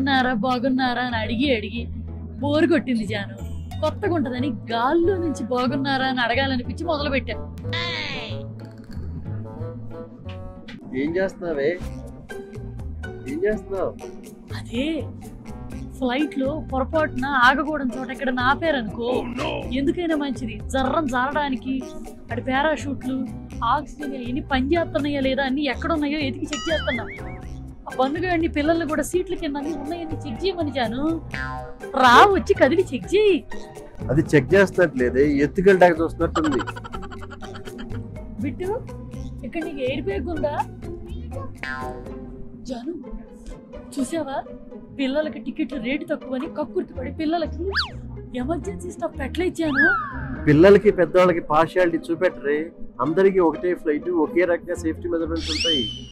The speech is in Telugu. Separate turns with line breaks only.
బాగున్నారా బాగున్నారా అని అడిగి అడిగి బోరు కొట్టింది జాను కొత్తగా ఉంటదని గాల్లో నుంచి బాగున్నారా అని అడగాలనిపించి మొదలు పెట్టా
ఏం చేస్తున్నావే ఏం చేస్తున్నావు
అదే ఫ్లైట్ లో పొరపాటున ఆగకూడని చోట ఎక్కడ ఆపారనుకో ఎందుకైనా మంచిది జర్రం జారడానికి అక్కడ పారాషూట్లు ఆక్సిజన్ ఎన్ని పని చేస్తున్నాయా లేదా అన్ని ఎక్కడ ఉన్నాయో ఎతికి చెక్ చేస్తున్నా ఆ బంధుగాడిని పిల్లల్ని కూడా సీట్ల కింద అన్ని ఉన్నాయని చెక్ చేయమని జాను రా వచ్చి కదిలి చెక్ చేయి
అది చెక్ చేస్తున్నట్లేదే ఎత్తుకెళ్ళడానికి చూస్తున్నట్టుంది
బిట్టు ఇక్కడ నీకు ఎయిర్ బ్యాగ్ ఉందా జాను చూసావా పిల్లలకి టికెట్లు రేటు తక్కువని కక్కుర్తి పడి పిల్లలకి ఎమర్జెన్సీ స్టాప్ ఎట్లా ఇచ్చాను
పిల్లలకి పెద్దవాళ్ళకి పార్షియాలిటీ చూపెట్టరే అందరికీ ఒకటే ఫ్లైట్ ఒకే రకంగా సేఫ్టీ మెజర్మెంట్స్ ఉంటాయి